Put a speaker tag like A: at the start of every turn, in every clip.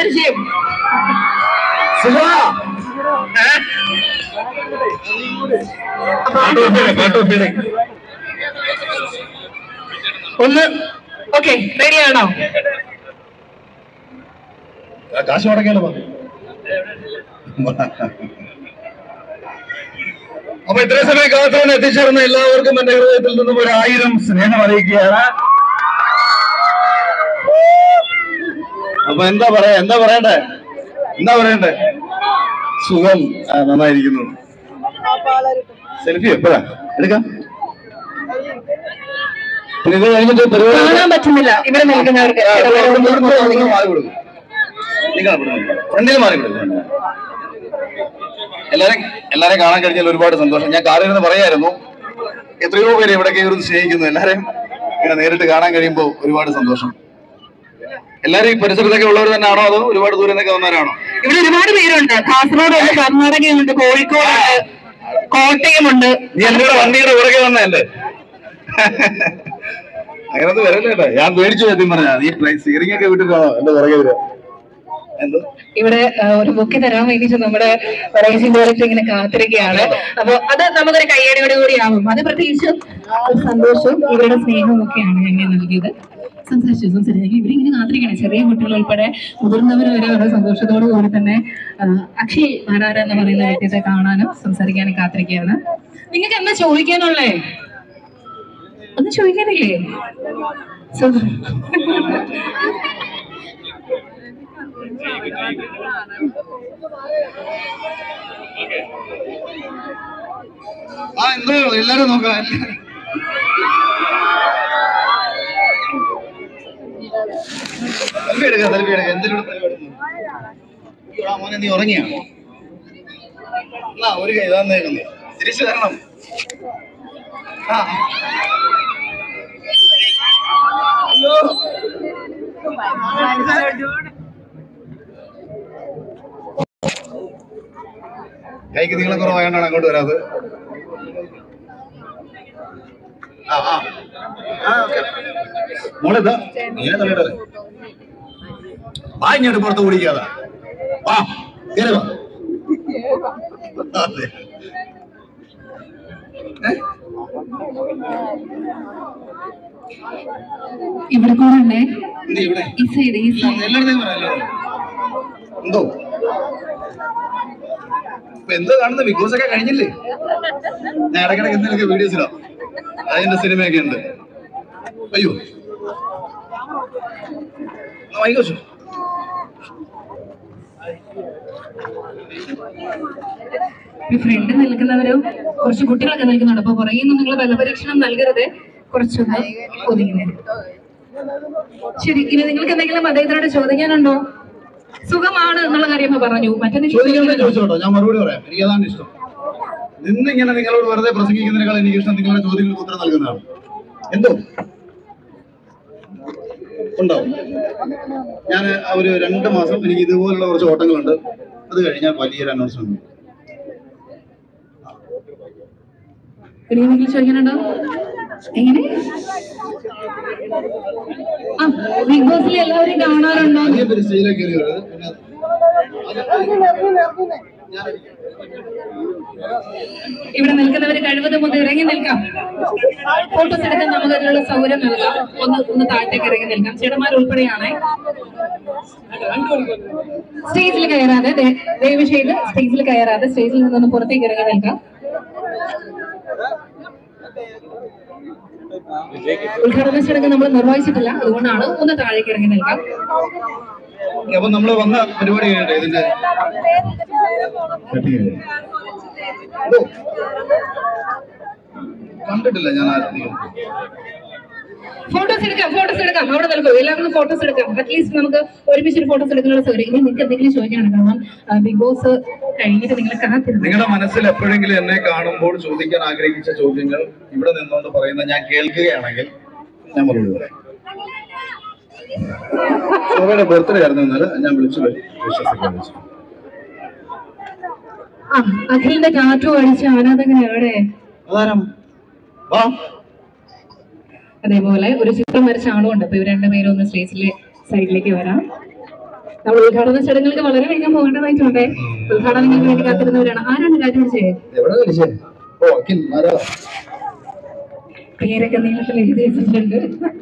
A: പരിചയം
B: സുഖ
A: ഒന്ന് ഓക്കെ റെഡിയാണോ
B: കാശ് മുടക്കാലോ അപ്പൊ ഇത്രയും സമയം കാത്തുകൊണ്ട് എത്തിച്ചേർന്ന എല്ലാവർക്കും എന്റെ ഹൃദയത്തിൽ നിന്നും ഒരു ആയിരം സ്നേഹം അറിയിക്കുകയാണ് അപ്പൊ എന്താ പറയാ എന്താ പറയണ്ടേ എന്താ പറയണ്ടേ സുഖം ആ, നന്നായിരിക്കുന്നു സെൽഫി എപ്പോഴാ എടുക്കാം പിന്നെ ഇത് കഴിഞ്ഞിട്ട് പരിപാടി
A: കാണാൻ പറ്റുന്നില്ല ഇവിടെ നിൽക്കുന്നവർക്ക്
B: ആ, ഇവിടെ ഇവിടുന്ന് നിങ്ങൾ മാറി കൊടുക്കും നിങ്ങൾ ഫ്രണ്ടിൽ മാറി കൊടുക്കും എല്ലാരും എല്ലാരെയും കാണാൻ കഴിഞ്ഞാൽ ഒരുപാട് സന്തോഷം ഞാൻ കാറിൽ നിന്ന് പറയായിരുന്നു എത്രയോ പേര് ഇവിടെ കയറി സ്നേഹിക്കുന്നു എല്ലാരെയും ഇങ്ങനെ നേരിട്ട് കാണാൻ കഴിയുമ്പോൾ ഒരുപാട് സന്തോഷം എല്ലാരും ഈ പരിസരത്തൊക്കെ ഉള്ളവർ തന്നെയാണോ അതോ ഒരുപാട് ദൂരം നിന്നൊക്കെ വന്നവരാണോ
A: ഇവിടെ ഒരുപാട് പേരുണ്ട് കാസർഗോഡുണ്ട് കർണാടകയുണ്ട് കോഴിക്കോടുണ്ട് കോട്ടയമുണ്ട്
B: നീ എന്റെ കൂടെ വണ്ടിയുടെ പുറകെ വന്നതല്ലേ അങ്ങനൊന്നും വരല്ലേ കേട്ടോ ഞാൻ പേടിച്ചു സത്യം പറഞ്ഞാ നീ സ്റ്റിയറിംഗ് ഒക്കെ വിട്ടിട്ടാണോ എന്റെ പുറകെ വരിക എന്തോ
A: ഇവിടെ ആ, ഒരു ബുക്ക് തരാൻ വേണ്ടിട്ട് നമ്മുടെ റൈസിംഗ് ഡയറക്ടർ ഇങ്ങനെ കാത്തിരിക്കുകയാണ് അപ്പൊ അത് നമുക്കൊരു കയ്യടിയോട് കൂടി ആവും അത് പ്രത്യേകിച്ച് ഒരു സന്തോഷവും ഇവരുടെ സ്നേഹവും ഒക്കെയാണ് ഞങ്ങൾ നൽകിയത് സംസാരിച്ചു സംസാരിച്ചു ഇവരിങ്ങനെ കാത്തിരിക്കണം ചെറിയ കുട്ടികൾ ഉൾപ്പെടെ മുതിർന്നവർ വരെ വളരെ സന്തോഷത്തോടു കൂടി തന്നെ ആ, അക്ഷയ് മാരാര എന്ന് പറയുന്ന വ്യക്തിയെ കാണാനും സംസാരിക്കാനും കാത്തിരിക്കുകയാണ് നിങ്ങൾക്ക് എന്താ ചോദിക്കാനുള്ളേ ഒന്നും ചോദിക്കാനില്ലേ സോ-
B: ആ എന്തോ എല്ലാരും നോക്കാം സെൽഫി എടുക്കാം സെൽഫി എടുക്കാം എന്തിനോട് മോനെ നീ ഉറങ്ങിയാ എന്നാ ഒരു കൈ ഇതാന്നേക്കുന്നു തിരിച്ചു തരണം ആ അയ്യോ കൈക്ക് നീളം കുറവായോണ്ടാണ് അങ്ങോട്ട് വരാത് ആ ആ ആ ഓക്കെ മോളെന്താ നീ തള്ളിയിടല്ലേ വാ ഇങ്ങോട്ട് പുറത്ത് ഓടിക്കാതാ വാ കേറി വാ അതെ. ഏ?
A: ഇവിടെ കൂടെ ഉണ്ടേ
B: എന്ത് ഇവിടെ
A: ഈ സൈഡ് ഈ സൈഡ്
B: എല്ലായിടത്തേക്കും പറയാം എല്ലായിടത്തും. എന്തോ ഇപ്പൊ എന്തോ കാണുന്ന ബിഗ് ബോസ് ഒക്കെ കഴിഞ്ഞില്ലേ ഞാൻ ഇടയ്ക്കിടയ്ക്ക് എന്തെങ്കിലുമൊക്കെ വീഡിയോസ് ഇടാം അതിന്റെ സിനിമയൊക്കെ ഉണ്ട് അയ്യോ വൈകോച്ചു
A: ഈ ഫ്രണ്ട് നിൽക്കുന്നവരും കുറച്ച് കുട്ടികളൊക്കെ നിൽക്കുന്നുണ്ട് അപ്പൊ പുറകിൽ നിന്ന് നിങ്ങൾ ബലപരീക്ഷണം നൽകരുത് കുറച്ചൊന്ന് ഒതുങ്ങി ശരി ഇനി നിങ്ങൾക്ക് എന്തെങ്കിലും അദ്ദേഹത്തിനോട് ചോദിക്കാനുണ്ടോ സുഖമാണ് എന്നുള്ള കാര്യം ഇപ്പൊ പറഞ്ഞു മറ്റെന്തെങ്കിലും
B: ചോദിക്കാൻ
A: ചോദിക്കാനുണ്ടോ?
B: ചോദിച്ചോട്ടോ ഞാൻ മറുപടി പറയാം എനിക്ക് അതാണ് ഇഷ്ടം നിന്നിങ്ങനെ നിങ്ങളോട് വെറുതെ പ്രസംഗിക്കുന്നതിനേക്കാൾ എനിക്ക് ഇഷ്ടം നിങ്ങളുടെ ചോദ്യങ്ങൾക്ക് ഉത്തരം നൽകുന്നതാണ് എന്തോ ഉണ്ടാവും ഞാൻ ഒരു രണ്ട് മാസം എനിക്ക് ഇതുപോലുള്ള കുറച്ച് ഓട്ടങ്ങളുണ്ട് അത് കഴിഞ്ഞാൽ വലിയൊരു അനൗൺസ്മെന്റ്
A: ഇനി എന്തെങ്കിലും ചോദിക്കാനുണ്ടോ എങ്ങനെ ആ ബിഗ് ബോസിൽ എല്ലാവരും കാണാറുണ്ടോ
B: അധികം പേര് സ്റ്റേജിലേക്ക് കയറി വരരുത് പിന്നെ
A: ഇവിടെ നിൽക്കുന്നവർ കഴിവതും ഒന്ന് ഇറങ്ങി നിൽക്കാം ഫോട്ടോസ് എടുക്കാൻ നമുക്ക് അതിനുള്ള സൗകര്യം നൽകാം ഒന്ന് ഒന്ന് താഴത്തേക്ക് ഇറങ്ങി നിൽക്കാം ചേട്ടന്മാർ ഉൾപ്പെടെയാണ് സ്റ്റേജിൽ കയറാതെ ദേ- ദയവ് ചെയ്ത് സ്റ്റേജിൽ കയറാതെ സ്റ്റേജിൽ നിന്നൊന്ന് പുറത്തേക്ക് ഇറങ്ങി നിൽക്കാം ഉദ്ഘാടന ചടങ്ങ് നമ്മൾ നിർവഹിച്ചിട്ടില്ല അതുകൊണ്ടാണ് ഒന്ന് താഴേക്ക് ഇറങ്ങി നിൽക്കാം
B: അപ്പൊ നമ്മൾ വന്ന പരിപാടി കഴിയട്ടെ ഇതിന്റെ Cutting കഴിഞ്ഞു. എന്തോ? കണ്ടിട്ടില്ല ഞാൻ ആരും
A: ഫോട്ടോസ് എടുക്കാം ഫോട്ടോസ് എടുക്കാം അവിടെ നിൽക്കും എല്ലാവർക്കും ഫോട്ടോസ് എടുക്കാം അറ്റ്ലീസ്റ്റ് നമുക്ക് ഒരുമിച്ച് ഫോട്ടോസ് എടുക്കാനുള്ള സൗകര്യം ഇനി നിങ്ങൾക്ക് എന്തെങ്കിലും ചോദിക്കാണ് കാരണം ആ, ബിഗ് ബോസ് കഴിഞ്ഞിട്ട് നിങ്ങൾ കാത്തിരുന്നു
B: നിങ്ങളുടെ മനസ്സിൽ എപ്പോഴെങ്കിലും എന്നെ കാണുമ്പോൾ ചോദിക്കാൻ ആഗ്രഹിച്ച ചോദ്യങ്ങൾ ഇവിടെ നിന്നുകൊണ്ട് പറയുന്ന ഞാൻ കേൾക്കുകയാണെങ്കിൽ ഞാൻ മറുപടി പറയാം ശോഭയുടെ ബർത്ത്ഡേ ആയിരുന്നു ഇന്നലെ ഞാൻ വിളിച്ചു വിശ്വസിക്കാൻ വിളിച്ചു
A: ആ അഖിലിന്റെ ടാറ്റു അടിച്ച ആരാധകനെ എവിടെ
B: അതാരം വാ
A: അതേപോലെ ഒരു ചിത്രം വരച്ച ആളും ഉണ്ട് അപ്പൊ ഇവർ രണ്ടുപേരും ഒന്ന് സ്റ്റേജിലെ സൈഡിലേക്ക് വരാം നമ്മൾ ഉദ്ഘാടന ചടങ്ങുകൾക്ക് വളരെ വേഗം പോകേണ്ടതായിട്ടുണ്ട് ഉദ്ഘാടനങ്ങൾക്ക് വേണ്ടി കാത്തിരുന്നവരാണ് ആരാണ് കാര്യം ചെയ്തത്
B: എവിടെ വിളിച്ചേ ഓ അഖിൽ ആരോ
A: പേരൊക്കെ നീളത്തിൽ എഴുതി വെച്ചിട്ടുണ്ട്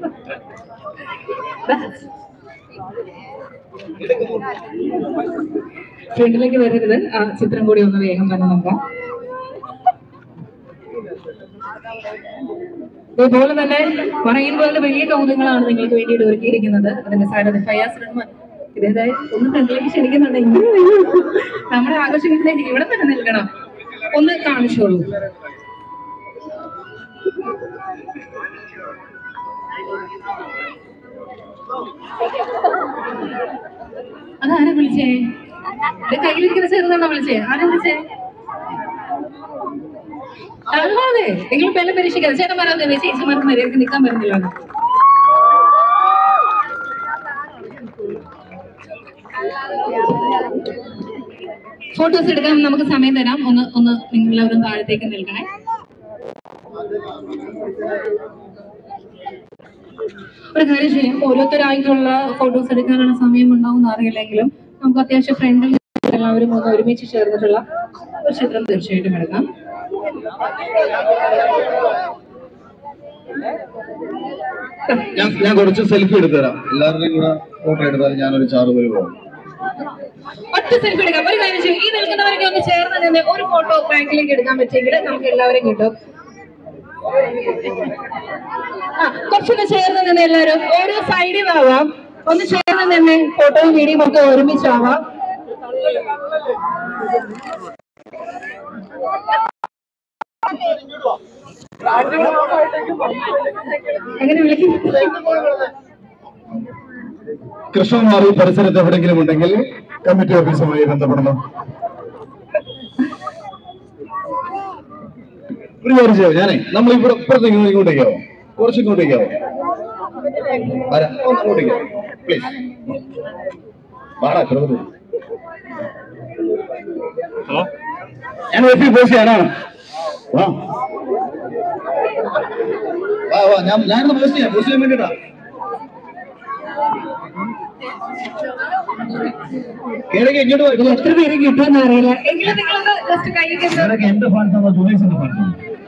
A: ഫ്രണ്ടിലേക്ക് വരരുത് ആ ചിത്രം കൂടി ഒന്ന് വേഗം തന്നെ നോക്കാം ഇതുപോലെ തന്നെ പറയുമ്പോൾ വലിയ കൗതുകങ്ങളാണ് നിങ്ങൾക്ക് വേണ്ടിയിട്ട് ഒരുക്കിയിരിക്കുന്നത് അതിന്റെ സാരഥി ഫയാസ് റഹ്മാൻ ഇതേതായി ഒന്ന് ഫ്രണ്ടിലേക്ക് ക്ഷണിക്കുന്നുണ്ട് ഇങ്ങനെ വരൂ. നമ്മുടെ ആകർഷിക്കുന്നതിന് ഇവിടെ തന്നെ നിൽക്കണം ഒന്ന് കാണിച്ചോളൂ അതാരാ വിളിച്ചേ ഇത് കയ്യിലിരിക്കുന്ന ചെറുതാണോ വിളിച്ചേ ആരാ വിളിച്ചേ അല്ലാതെ നിങ്ങൾ പെണ്ണ് പരീക്ഷിക്കാതെ ചേട്ടൻ പറയാതെ ചേച്ചിമാർക്ക് മര്യാദക്ക് നിൽക്കാൻ പറ്റുന്നില്ല ഫോട്ടോസ് എടുക്കാൻ നമുക്ക് സമയം തരാം ഒന്ന് ഒന്ന് നിങ്ങളെല്ലാവരും താഴത്തേക്ക് നിൽക്കണേ ഒരു കാര്യം ചെയ്യാം ഓരോരുത്തരായിട്ടുള്ള ഫോട്ടോസ് എടുക്കാനുള്ള സമയം ഉണ്ടാവും അറിയില്ലെങ്കിലും നമുക്ക് അത്യാവശ്യം ഫ്രണ്ടിൽ എല്ലാവരും ഒന്ന് ഒരുമിച്ച് ചേർന്നിട്ടുള്ള ഒരു ചിത്രം തീർച്ചയായിട്ടും എടുക്കാം
B: ഞാൻ ഞാൻ കുറച്ച് സെൽഫി എടുത്തു തരാം എല്ലാവരുടെയും കൂടെ ഫോട്ടോ എടുത്താൽ ഞാനൊരു ചാറ് പേര് പോകും
A: ഒറ്റ സെൽഫി എടുക്കാം ഒരു കാര്യം ചെയ്യും ഈ നിൽക്കുന്നവരൊക്കെ ഒന്ന് ചേർന്ന് നിന്ന് ഒരു ഫോട്ടോ ബാക്കിലേക്ക് എടുക്കാൻ പറ്റിയെങ്കിൽ നമുക്ക് എല്ലാവരും കിട്ടും ആ കുറച്ചൊന്ന് ചേർന്ന് നിന്ന് എല്ലാവരും ഓരോ സൈഡിൽ ആവാം ഒന്ന് ചേർന്ന് നിന്ന് ഫോട്ടോയും വീഡിയോയും ഒക്കെ ഒരുമിച്ചാവാം എങ്ങനെ വിളിക്കും
B: കൃഷ്ണകുമാർ ഈ പരിസരത്ത് എവിടെയെങ്കിലും ഉണ്ടെങ്കിൽ കമ്മിറ്റി ഓഫീസുമായി ബന്ധപ്പെടണം ഒരു കാര്യം ചെയ്യാം ഞാനേ നമ്മൾ ഇവിടെ ഇപ്പുറത്തേക്ക് ഒന്ന് ഇങ്ങോട്ടേക്കാവോ കുറച്ച് ഇങ്ങോട്ടേക്കാവോ ആരാ ഒന്ന് അങ്ങോട്ടേക്കാവോ പ്ലീസ് വാടാ ചെറുത് ഞാൻ എഫ് പോസ്റ്റ് ചെയ്യാനാണ് വാ വാ വാ ഞാൻ ഞാനൊന്ന് പോസ്റ്റ് ചെയ്യാം പോസ്റ്റ് ചെയ്യാൻ വേണ്ടിട്ടാ കേരള ഇങ്ങോട്ട് വാ, ഇങ്ങോട്ട് വാ.
A: എത്ര പേര് കിട്ടുമെന്ന് അറിയില്ല എങ്കിലും നിങ്ങളൊന്ന് ജസ്റ്റ് കൈ കെട്ടി
B: ഞാനൊക്കെ എന്റെ ഫാൻസ് ആണോ ജൂനിയേഴ്സിന്റെ ഫാൻസ്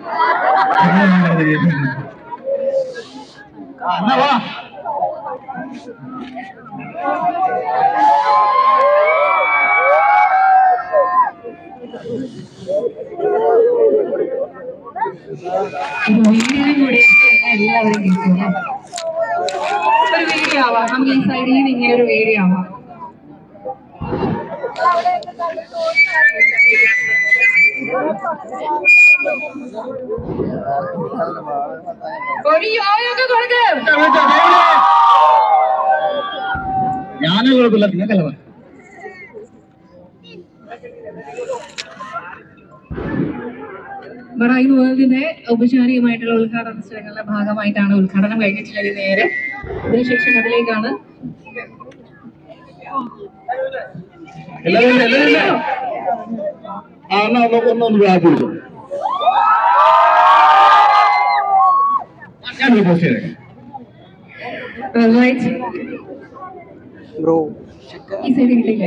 B: എന്നാ വാ
A: ഒരു വീഡിയോയും കൂടി എല്ലാവരും കിട്ടും ഒരു വീഡിയോ ആവാം നമുക്ക് ഈ സൈഡിൽ നിന്ന് ഇങ്ങനെ ഒരു വീഡിയോ ആവാം ഒരു യോയൊക്കെ കൊടുക്കും
B: ഞാനും കുഴപ്പമില്ല നിങ്ങൾക്കല്ല വാ.
A: മറൈൻ വേൾഡിന്റെ ഔപചാരികമായിട്ടുള്ള ഉദ്ഘാടന ചടങ്ങുകളുടെ ഭാഗമായിട്ടാണ് ഉദ്ഘാടനം കഴിഞ്ഞിട്ടുള്ളത് നേരെ അതിനുശേഷം അതിലേക്കാണ്
B: എല്ലാവരും ഇല്ലേ? എല്ലാവരും ഇല്ലേ? ആ എന്നാ ഒന്ന് ഒന്ന് ഒന്ന് ബാക്ക് കൊടുത്തു ഞാൻ പോസ്റ്റ് ചെയ്തേക്കാം
A: Alright. ഈ സൈഡ് കിട്ടില്ലേ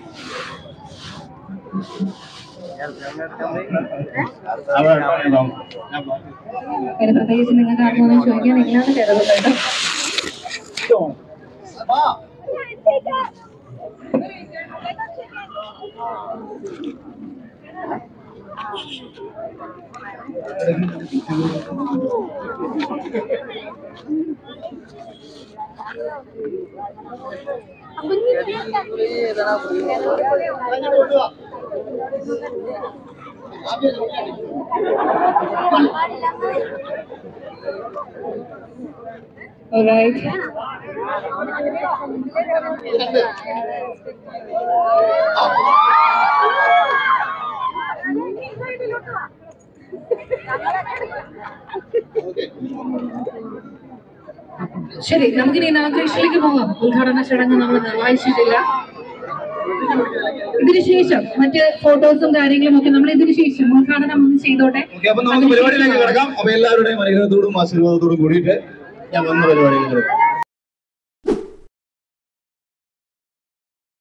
B: അവിടെ ഉണ്ടാവും. ഞാൻ വാ.
A: അതിന് പ്രത്യേകിച്ച് നിങ്ങൾക്ക് ആർക്കൊന്നും ചോദിക്കാൻ ഇല്ലാന്ന് കരുതുന്നു കേട്ടോ Alright. ശരി നമുക്കിനി ഇനാഗ്രേഷനിലേക്ക് പോകാം ഉദ്ഘാടന ചടങ്ങ് നമ്മൾ നിർവഹിച്ചിട്ടില്ല ഇതിന് ശേഷം മറ്റ് ഫോട്ടോസും കാര്യങ്ങളും ഒക്കെ നമ്മൾ ഇതിന് ശേഷം ഉദ്ഘാടനം ഒന്ന് ചെയ്തോട്ടെ
B: ഓക്കെ അപ്പൊ നമുക്ക് പരിപാടിയിലേക്ക് കിടക്കാം അപ്പൊ എല്ലാവരുടെയും അനുഗ്രഹത്തോടും ആശീർവാദത്തോടും കൂടിയിട്ട് ഞാൻ വന്ന പരിപാടിയിലേക്ക് കിടക്കാം